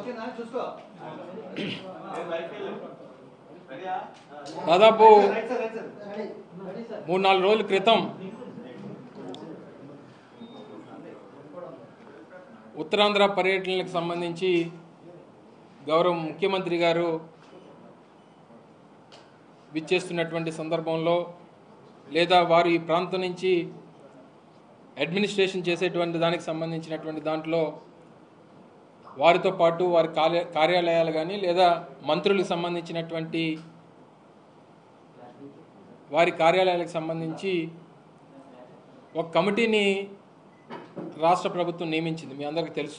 ఓకేనా చూసుకో దాదాపు రైట్ సార్ రైట్ సార్ మూడు నాలుగు రోజుల క్రితం ఉత్తరాంధ్ర పర్యటనలకు సంబంధించి గౌరవ ముఖ్యమంత్రి గారు విచ్చేస్తున్నటువంటి సందర్భంలో లేదా వారు ఈ ప్రాంతం నుంచి అడ్మినిస్ట్రేషన్ చేసేటువంటి దానికి సంబంధించినటువంటి దాంట్లో వారితో పాటు వారి కార్య కార్యాలయాలు కానీ లేదా మంత్రులకు సంబంధించినటువంటి వారి కార్యాలయాలకు సంబంధించి ఒక కమిటీని రాష్ట్ర ప్రభుత్వం నియమించింది మీ అందరికీ తెలుసు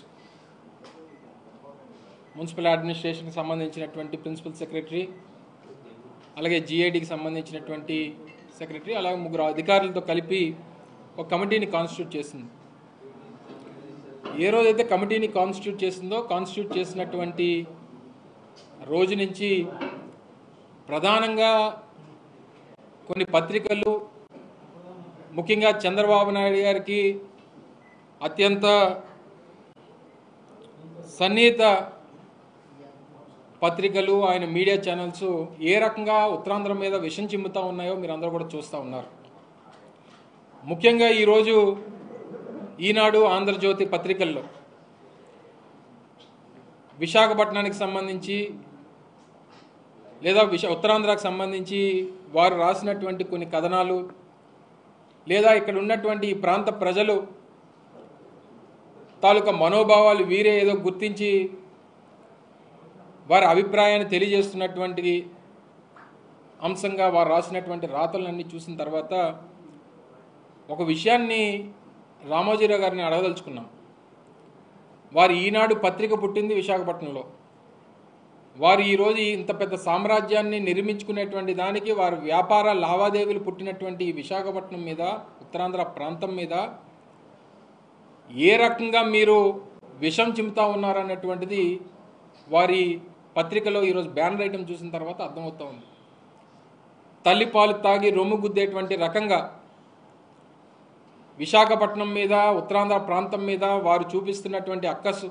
మున్సిపల్ అడ్మినిస్ట్రేషన్కి సంబంధించినటువంటి ప్రిన్సిపల్ సెక్రటరీ అలాగే జిఐడికి సంబంధించినటువంటి సెక్రటరీ అలాగే ముగ్గురు అధికారులతో కలిపి ఒక కమిటీని కాన్స్టిట్యూట్ చేసింది ఏ రోజైతే కమిటీని కాన్స్టిట్యూట్ చేసిందో కాన్స్టిట్యూట్ చేసినటువంటి రోజు నుంచి ప్రధానంగా కొన్ని పత్రికలు ముఖ్యంగా చంద్రబాబు నాయుడు గారికి అత్యంత సన్నిహిత పత్రికలు ఆయన మీడియా ఛానల్స్ ఏ రకంగా ఉత్తరాంధ్ర మీద విషం చిమ్ముతా ఉన్నాయో మీరు అందరూ కూడా చూస్తూ ఉన్నారు ముఖ్యంగా ఈరోజు ఈనాడు ఆంధ్రజ్యోతి పత్రికల్లో విశాఖపట్నానికి సంబంధించి లేదా విశ ఉత్తరాంధ్రకు సంబంధించి వారు రాసినటువంటి కొన్ని కథనాలు లేదా ఇక్కడ ఉన్నటువంటి ఈ ప్రాంత ప్రజలు తాలూకా మనోభావాలు వీరే ఏదో గుర్తించి వారి అభిప్రాయాన్ని తెలియజేస్తున్నటువంటి అంశంగా వారు రాసినటువంటి రాతలన్నీ చూసిన తర్వాత ఒక విషయాన్ని రామోజీరావు గారిని అడగదలుచుకున్నాం వారి ఈనాడు పత్రిక పుట్టింది విశాఖపట్నంలో వారు ఈరోజు ఇంత పెద్ద సామ్రాజ్యాన్ని నిర్మించుకునేటువంటి దానికి వారి వ్యాపార లావాదేవీలు పుట్టినటువంటి ఈ విశాఖపట్నం మీద ఉత్తరాంధ్ర ప్రాంతం మీద ఏ రకంగా మీరు విషం చిమ్ముతా ఉన్నారన్నటువంటిది వారి పత్రికలో ఈరోజు బ్యానర్ ఐటమ్ చూసిన తర్వాత అర్థమవుతా ఉంది తల్లిపాలు తాగి రొమ్ము గుద్దేటువంటి రకంగా విశాఖపట్నం మీద ఉత్తరాంధ్ర ప్రాంతం మీద వారు చూపిస్తున్నటువంటి అక్కసు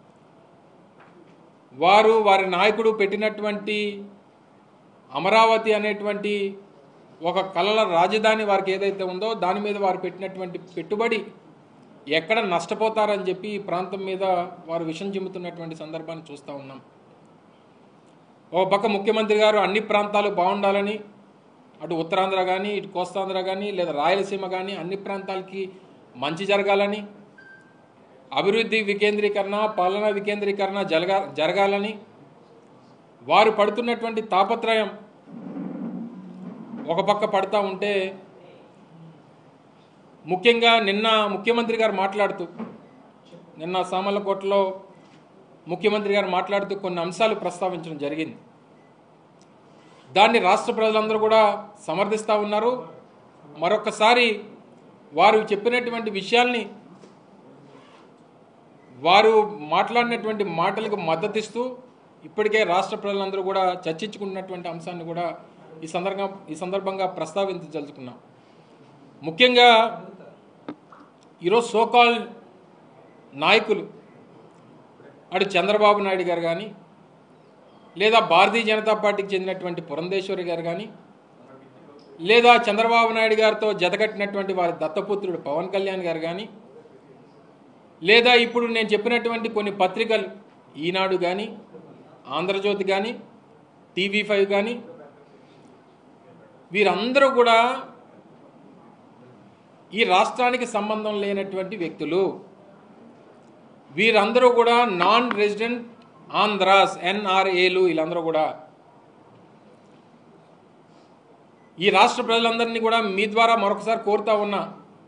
వారు వారి నాయకుడు పెట్టినటువంటి అమరావతి అనేటువంటి ఒక కళల రాజధాని వారికి ఏదైతే ఉందో దాని మీద వారు పెట్టినటువంటి పెట్టుబడి ఎక్కడ నష్టపోతారని చెప్పి ఈ ప్రాంతం మీద వారు విషం చిమ్ముతున్నటువంటి సందర్భాన్ని చూస్తూ ఉన్నాం ఒక పక్క ముఖ్యమంత్రి గారు అన్ని ప్రాంతాలు బాగుండాలని అటు ఉత్తరాంధ్ర కానీ ఇటు కోస్తాంధ్ర కానీ లేదా రాయలసీమ కానీ అన్ని ప్రాంతాలకి మంచి జరగాలని అభివృద్ధి వికేంద్రీకరణ పాలనా వికేంద్రీకరణ జరగా జరగాలని వారు పడుతున్నటువంటి తాపత్రయం ఒక పక్క పడతా ఉంటే ముఖ్యంగా నిన్న ముఖ్యమంత్రి గారు మాట్లాడుతూ నిన్న సామర్లకోటలో ముఖ్యమంత్రి గారు మాట్లాడుతూ కొన్ని అంశాలు ప్రస్తావించడం జరిగింది దాన్ని రాష్ట్ర ప్రజలందరూ కూడా సమర్థిస్తూ ఉన్నారు మరొకసారి వారు చెప్పినటువంటి విషయాల్ని వారు మాట్లాడినటువంటి మాటలకు మద్దతిస్తూ ఇప్పటికే రాష్ట్ర ప్రజలందరూ కూడా చర్చించుకున్నటువంటి అంశాన్ని కూడా ఈ సందర్భంగా ఈ సందర్భంగా ప్రస్తావించదలుచుకున్నాం ముఖ్యంగా ఈరోజు సోకాల్ నాయకులు అటు చంద్రబాబు నాయుడు గారు కానీ లేదా భారతీయ జనతా పార్టీకి చెందినటువంటి పురంధేశ్వరి గారు కానీ లేదా చంద్రబాబు నాయుడు గారితో జతకట్టినటువంటి వారి దత్తపుత్రుడు పవన్ కళ్యాణ్ గారు కానీ లేదా ఇప్పుడు నేను చెప్పినటువంటి కొన్ని పత్రికలు ఈనాడు కానీ ఆంధ్రజ్యోతి కానీ టీవీ ఫైవ్ కానీ వీరందరూ కూడా ఈ రాష్ట్రానికి సంబంధం లేనటువంటి వ్యక్తులు వీరందరూ కూడా నాన్ రెసిడెంట్ ఆంధ్రాస్ ఎన్ఆర్ఏలు వీళ్ళందరూ కూడా ఈ రాష్ట్ర ప్రజలందరినీ కూడా మీ ద్వారా మరొకసారి కోరుతా ఉన్నా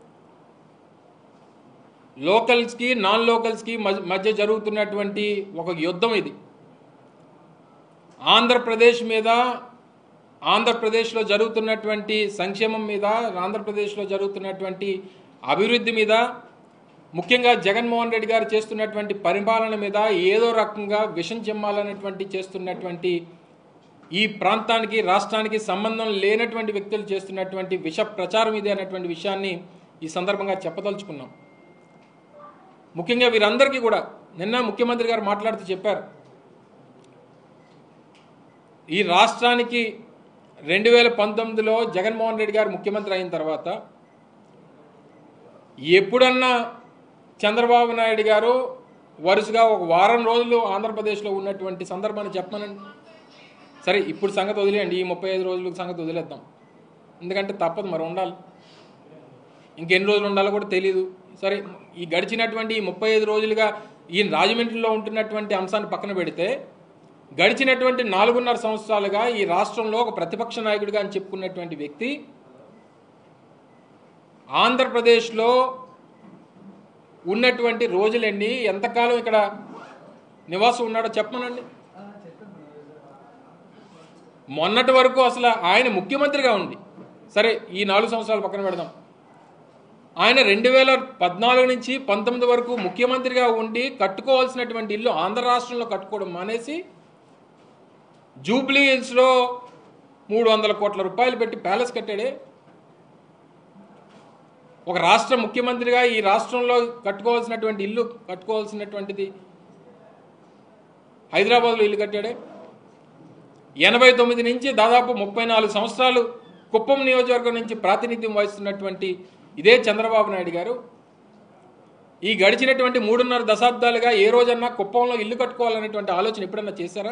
లోకల్స్కి నాన్ లోకల్స్కి మధ్య- మధ్య జరుగుతున్నటువంటి ఒక యుద్ధం ఇది ఆంధ్రప్రదేశ్ మీద ఆంధ్రప్రదేశ్లో జరుగుతున్నటువంటి సంక్షేమం మీద ఆంధ్రప్రదేశ్లో జరుగుతున్నటువంటి అభివృద్ధి మీద ముఖ్యంగా జగన్మోహన్ రెడ్డి గారు చేస్తున్నటువంటి పరిపాలన మీద ఏదో రకంగా విషం చెమ్మాలన్నటువంటి చేస్తున్నటువంటి ఈ ప్రాంతానికి రాష్ట్రానికి సంబంధం లేనటువంటి వ్యక్తులు చేస్తున్నటువంటి విష ప్రచారం ఇది అనేటువంటి విషయాన్ని ఈ సందర్భంగా చెప్పదలుచుకున్నాం ముఖ్యంగా వీరందరికీ కూడా నిన్న ముఖ్యమంత్రి గారు మాట్లాడుతూ చెప్పారు ఈ రాష్ట్రానికి రెండు వేల పంతొమ్మిదిలో జగన్మోహన్ రెడ్డి గారు ముఖ్యమంత్రి అయిన తర్వాత ఎప్పుడన్నా చంద్రబాబు నాయుడు గారు వరుసగా ఒక వారం రోజులు ఆంధ్రప్రదేశ్లో ఉన్నటువంటి సందర్భాన్ని చెప్పమనండి సరే ఇప్పుడు సంగతి వదిలేయండి ఈ ముప్పై ఐదు రోజుల సంగతి వదిలేద్దాం ఎందుకంటే తప్పదు మరి ఉండాలి ఇంకెన్ని రోజులు ఉండాలో కూడా తెలియదు సరే ఈ గడిచినటువంటి ఈ ముప్పై ఐదు రోజులుగా ఈ రాజమండ్రిలో ఉంటున్నటువంటి అంశాన్ని పక్కన పెడితే గడిచినటువంటి నాలుగున్నర సంవత్సరాలుగా ఈ రాష్ట్రంలో ఒక ప్రతిపక్ష నాయకుడిగా అని చెప్పుకున్నటువంటి వ్యక్తి ఆంధ్రప్రదేశ్లో ఉన్నటువంటి రోజులెన్ని ఎంతకాలం ఇక్కడ నివాసం ఉన్నాడో చెప్పమనండి మొన్నటి వరకు అసలు ఆయన ముఖ్యమంత్రిగా ఉంది సరే ఈ నాలుగు సంవత్సరాలు పక్కన పెడదాం ఆయన రెండు వేల పద్నాలుగు నుంచి పంతొమ్మిది వరకు ముఖ్యమంత్రిగా ఉండి కట్టుకోవాల్సినటువంటి ఇల్లు ఆంధ్ర రాష్ట్రంలో కట్టుకోవడం మానేసి జూబ్లీ హిల్స్లో మూడు వందల కోట్ల రూపాయలు పెట్టి ప్యాలెస్ కట్టాడే ఒక రాష్ట్ర ముఖ్యమంత్రిగా ఈ రాష్ట్రంలో కట్టుకోవాల్సినటువంటి ఇల్లు కట్టుకోవాల్సినటువంటిది హైదరాబాద్లో ఇల్లు కట్టాడే ఎనభై తొమ్మిది నుంచి దాదాపు ముప్పై నాలుగు సంవత్సరాలు కుప్పం నియోజకవర్గం నుంచి ప్రాతినిధ్యం వహిస్తున్నటువంటి ఇదే చంద్రబాబు నాయుడు గారు ఈ గడిచినటువంటి మూడున్నర దశాబ్దాలుగా ఏ రోజన్నా కుప్పంలో ఇల్లు కట్టుకోవాలనేటువంటి ఆలోచన ఎప్పుడన్నా చేశారా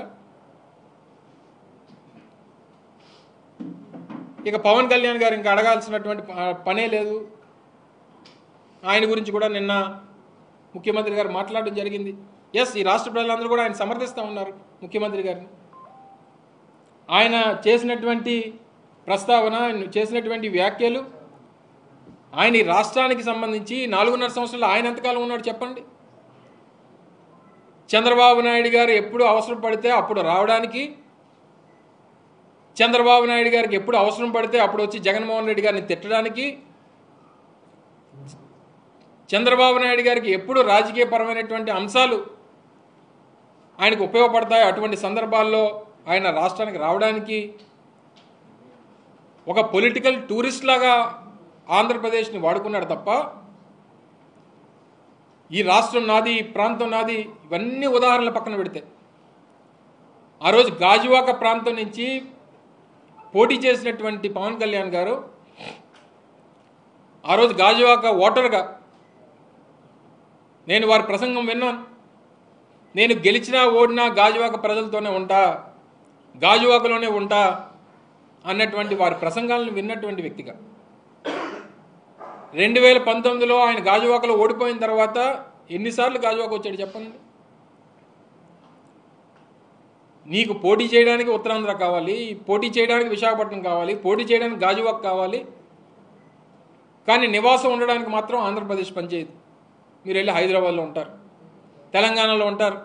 ఇక పవన్ కళ్యాణ్ గారు ఇంకా అడగాల్సినటువంటి ప- పనే లేదు ఆయన గురించి కూడా నిన్న ముఖ్యమంత్రి గారు మాట్లాడడం జరిగింది ఎస్ ఈ రాష్ట్ర ప్రజలందరూ కూడా ఆయన సమర్థిస్తూ ఉన్నారు ముఖ్యమంత్రి గారిని ఆయన చేసినటువంటి ప్రస్తావన ఆయన చేసినటువంటి వ్యాఖ్యలు ఆయన ఈ రాష్ట్రానికి సంబంధించి నాలుగున్నర సంవత్సరాలు ఆయన ఎంతకాలం ఉన్నాడు చెప్పండి చంద్రబాబు నాయుడు గారు ఎప్పుడు అవసరం పడితే అప్పుడు రావడానికి చంద్రబాబు నాయుడు గారికి ఎప్పుడు అవసరం పడితే అప్పుడు వచ్చి జగన్మోహన్ రెడ్డి గారిని తిట్టడానికి చంద్రబాబు నాయుడు గారికి ఎప్పుడు రాజకీయపరమైనటువంటి అంశాలు ఆయనకు ఉపయోగపడతాయి అటువంటి సందర్భాల్లో ఆయన రాష్ట్రానికి రావడానికి ఒక పొలిటికల్ టూరిస్ట్ లాగా ఆంధ్రప్రదేశ్ని వాడుకున్నాడు తప్ప ఈ రాష్ట్రం నాది ఈ ప్రాంతం నాది ఇవన్నీ ఉదాహరణలు పక్కన పెడితే ఆ రోజు గాజువాక ప్రాంతం నుంచి పోటీ చేసినటువంటి పవన్ కళ్యాణ్ గారు ఆ రోజు గాజువాక ఓటర్గా నేను వారి ప్రసంగం విన్నాను నేను గెలిచినా ఓడినా గాజువాక ప్రజలతోనే ఉంటా గాజువాకలోనే ఉంటా అన్నటువంటి వారి ప్రసంగాలను విన్నటువంటి వ్యక్తిగా రెండు వేల పంతొమ్మిదిలో ఆయన గాజువాకలో ఓడిపోయిన తర్వాత ఎన్నిసార్లు గాజువాక వచ్చాడు చెప్పండి నీకు పోటీ చేయడానికి ఉత్తరాంధ్ర కావాలి పోటీ చేయడానికి విశాఖపట్నం కావాలి పోటీ చేయడానికి గాజువాక కావాలి కానీ నివాసం ఉండడానికి మాత్రం ఆంధ్రప్రదేశ్ పనిచేయదు మీరు వెళ్ళి హైదరాబాద్లో ఉంటారు తెలంగాణలో ఉంటారు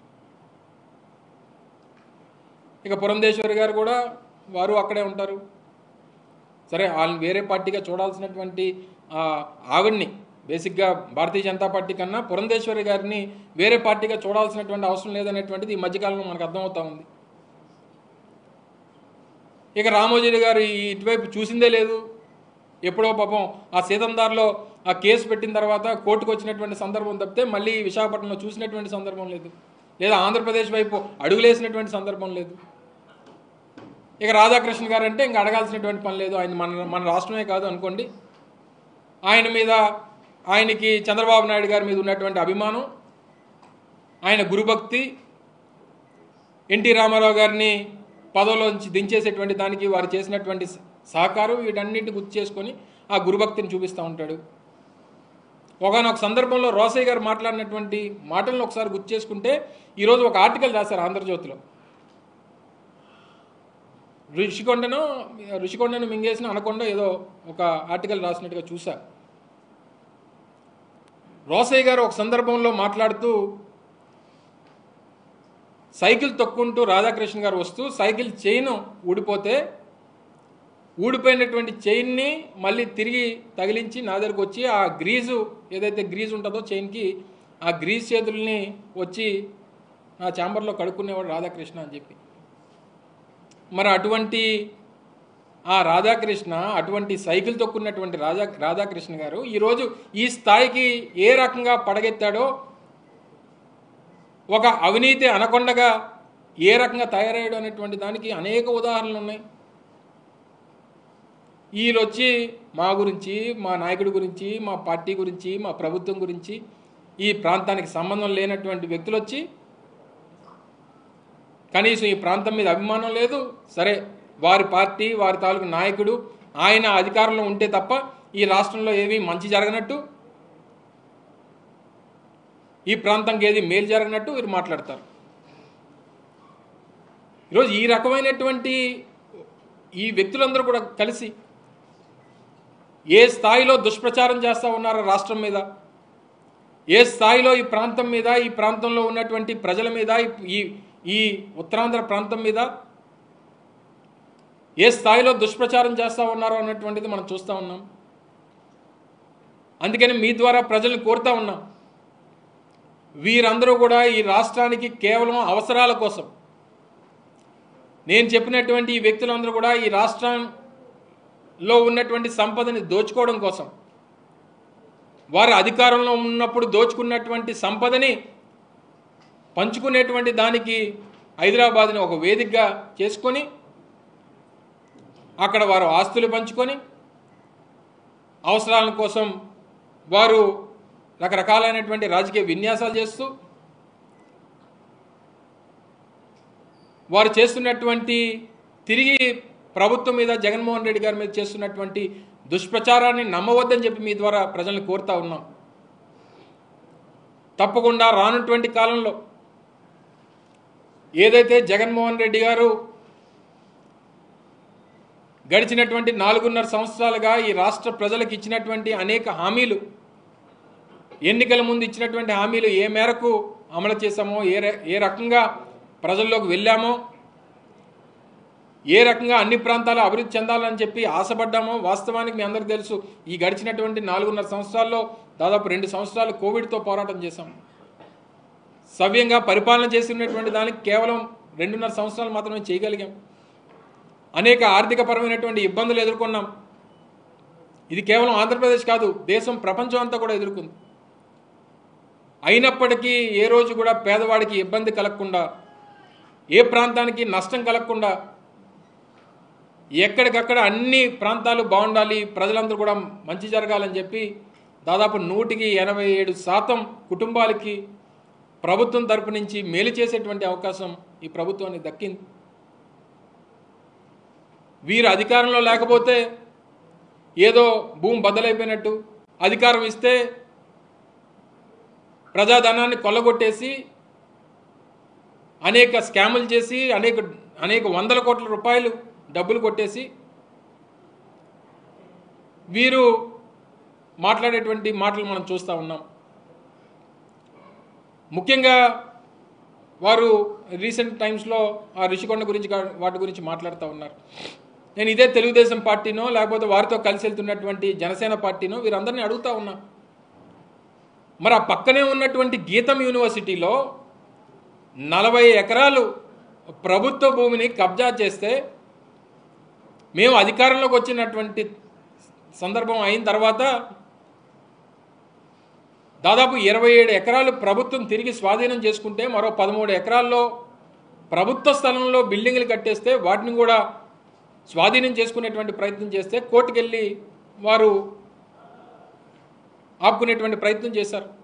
ఇక పురంధేశ్వరి గారు కూడా వారు అక్కడే ఉంటారు సరే వాళ్ళని వేరే పార్టీగా చూడాల్సినటువంటి ఆ, ఆవిడ్ని బేసిక్గా భారతీయ జనతా పార్టీ కన్నా పురంధేశ్వరి గారిని వేరే పార్టీగా చూడాల్సినటువంటి అవసరం లేదనేటువంటిది ఈ మధ్యకాలంలో మనకు అర్థమవుతా ఉంది ఇక రామోజీ గారు ఈ ఇటువైపు చూసిందే లేదు ఎప్పుడో పాపం ఆ సీతందార్లో ఆ కేసు పెట్టిన తర్వాత కోర్టుకు వచ్చినటువంటి సందర్భం తప్పితే మళ్ళీ విశాఖపట్నంలో చూసినటువంటి సందర్భం లేదు లేదా ఆంధ్రప్రదేశ్ వైపు అడుగులేసినటువంటి సందర్భం లేదు ఇక రాధాకృష్ణ గారు అంటే ఇంకా అడగాల్సినటువంటి పని లేదు ఆయన మన మన రాష్ట్రమే కాదు అనుకోండి ఆయన మీద ఆయనకి చంద్రబాబు నాయుడు గారి మీద ఉన్నటువంటి అభిమానం ఆయన గురుభక్తి ఎన్టీ రామారావు గారిని పదవిలోంచి దించేసేటువంటి దానికి వారు చేసినటువంటి స- సహకారం వీటన్నిటిని గుర్తు చేసుకొని ఆ గురుభక్తిని చూపిస్తూ ఉంటాడు ఒకనొక సందర్భంలో రోసయ్య గారు మాట్లాడినటువంటి మాటలను ఒకసారి గుర్తు చేసుకుంటే ఈరోజు ఒక ఆర్టికల్ రాశారు ఆంధ్రజ్యోతిలో ఋషికొండను ఋషికొండను మింగేసిన అనకొండ ఏదో ఒక ఆర్టికల్ రాసినట్టుగా చూసా రోసయ్య గారు ఒక సందర్భంలో మాట్లాడుతూ సైకిల్ తొక్కుంటూ రాధాకృష్ణ గారు వస్తూ సైకిల్ చైన్ ఊడిపోతే ఊడిపోయినటువంటి చైన్ని మళ్ళీ తిరిగి తగిలించి నా దగ్గరకు వచ్చి ఆ గ్రీజు ఏదైతే గ్రీజ్ ఉంటుందో చైన్కి ఆ గ్రీజ్ చేతుల్ని వచ్చి నా ఛాంబర్లో కడుక్కునేవాడు రాధాకృష్ణ అని చెప్పి మరి అటువంటి ఆ రాధాకృష్ణ అటువంటి సైకిల్ తొక్కున్నటువంటి రాజా రాధాకృష్ణ గారు ఈరోజు ఈ స్థాయికి ఏ రకంగా పడగెత్తాడో ఒక అవినీతి అనకొండగా ఏ రకంగా తయారయ్యాడు అనేటువంటి దానికి అనేక ఉదాహరణలు ఉన్నాయి వీళ్ళు వచ్చి మా గురించి మా నాయకుడి గురించి మా పార్టీ గురించి మా ప్రభుత్వం గురించి ఈ ప్రాంతానికి సంబంధం లేనటువంటి వ్యక్తులు వచ్చి కనీసం ఈ ప్రాంతం మీద అభిమానం లేదు సరే వారి పార్టీ వారి తాలూకు నాయకుడు ఆయన అధికారంలో ఉంటే తప్ప ఈ రాష్ట్రంలో ఏమీ మంచి జరగనట్టు ఈ ప్రాంతంకి ఏది మేలు జరగనట్టు వీరు మాట్లాడతారు ఈరోజు ఈ రకమైనటువంటి ఈ వ్యక్తులందరూ కూడా కలిసి ఏ స్థాయిలో దుష్ప్రచారం చేస్తూ ఉన్నారో రాష్ట్రం మీద ఏ స్థాయిలో ఈ ప్రాంతం మీద ఈ ప్రాంతంలో ఉన్నటువంటి ప్రజల మీద ఈ ఈ ఉత్తరాంధ్ర ప్రాంతం మీద ఏ స్థాయిలో దుష్ప్రచారం చేస్తూ ఉన్నారో అన్నటువంటిది మనం చూస్తూ ఉన్నాం అందుకని మీ ద్వారా ప్రజల్ని కోరుతా ఉన్నాం వీరందరూ కూడా ఈ రాష్ట్రానికి కేవలం అవసరాల కోసం నేను చెప్పినటువంటి ఈ వ్యక్తులందరూ కూడా ఈ రాష్ట్రంలో ఉన్నటువంటి సంపదని దోచుకోవడం కోసం వారు అధికారంలో ఉన్నప్పుడు దోచుకున్నటువంటి సంపదని పంచుకునేటువంటి దానికి హైదరాబాద్ని ఒక వేదికగా చేసుకొని అక్కడ వారు ఆస్తులు పంచుకొని అవసరాల కోసం వారు రకరకాలైనటువంటి రాజకీయ విన్యాసాలు చేస్తూ వారు చేస్తున్నటువంటి తిరిగి ప్రభుత్వం మీద జగన్మోహన్ రెడ్డి గారి మీద చేస్తున్నటువంటి దుష్ప్రచారాన్ని నమ్మవద్దని చెప్పి మీ ద్వారా ప్రజల్ని కోరుతా ఉన్నాం తప్పకుండా రానున్నటువంటి కాలంలో ఏదైతే జగన్మోహన్ రెడ్డి గారు గడిచినటువంటి నాలుగున్నర సంవత్సరాలుగా ఈ రాష్ట్ర ప్రజలకు ఇచ్చినటువంటి అనేక హామీలు ఎన్నికల ముందు ఇచ్చినటువంటి హామీలు ఏ మేరకు అమలు చేశామో ఏ ర- ఏ రకంగా ప్రజల్లోకి వెళ్ళామో ఏ రకంగా అన్ని ప్రాంతాలు అభివృద్ధి చెందాలని చెప్పి ఆశపడ్డామో వాస్తవానికి మీ అందరికీ తెలుసు ఈ గడిచినటువంటి నాలుగున్నర సంవత్సరాల్లో దాదాపు రెండు సంవత్సరాలు కోవిడ్తో పోరాటం చేశాం సవ్యంగా పరిపాలన చేసినటువంటి దానికి కేవలం రెండున్నర సంవత్సరాలు మాత్రమే చేయగలిగాం అనేక ఆర్థిక పరమైనటువంటి ఇబ్బందులు ఎదుర్కొన్నాం ఇది కేవలం ఆంధ్రప్రదేశ్ కాదు దేశం ప్రపంచం అంతా కూడా ఎదుర్కొంది అయినప్పటికీ ఏ రోజు కూడా పేదవాడికి ఇబ్బంది కలగకుండా ఏ ప్రాంతానికి నష్టం కలగకుండా ఎక్కడికక్కడ అన్ని ప్రాంతాలు బాగుండాలి ప్రజలందరూ కూడా మంచి జరగాలని చెప్పి దాదాపు నూటికి ఎనభై ఏడు శాతం కుటుంబాలకి ప్రభుత్వం తరపు నుంచి మేలు చేసేటువంటి అవకాశం ఈ ప్రభుత్వానికి దక్కింది వీరు అధికారంలో లేకపోతే ఏదో భూమి బద్దలైపోయినట్టు అధికారం ఇస్తే ప్రజాధనాన్ని కొల్లగొట్టేసి అనేక స్కాములు చేసి అనేక అనేక వందల కోట్ల రూపాయలు డబ్బులు కొట్టేసి వీరు మాట్లాడేటువంటి మాటలు మనం చూస్తూ ఉన్నాం ముఖ్యంగా వారు రీసెంట్ టైమ్స్లో ఆ రిషికొండ గురించి గా- వాటి గురించి మాట్లాడుతూ ఉన్నారు నేను ఇదే తెలుగుదేశం పార్టీనో లేకపోతే వారితో కలిసి వెళ్తున్నటువంటి జనసేన పార్టీనో వీరందరినీ అడుగుతా ఉన్నా మరి ఆ పక్కనే ఉన్నటువంటి గీతం యూనివర్సిటీలో నలభై ఎకరాలు ప్రభుత్వ భూమిని కబ్జా చేస్తే మేము అధికారంలోకి వచ్చినటువంటి సందర్భం అయిన తర్వాత దాదాపు ఇరవై ఏడు ఎకరాలు ప్రభుత్వం తిరిగి స్వాధీనం చేసుకుంటే మరో పదమూడు ఎకరాల్లో ప్రభుత్వ స్థలంలో బిల్డింగ్లు కట్టేస్తే వాటిని కూడా స్వాధీనం చేసుకునేటువంటి ప్రయత్నం చేస్తే కోర్టుకెళ్ళి వారు ఆపుకునేటువంటి ప్రయత్నం చేశారు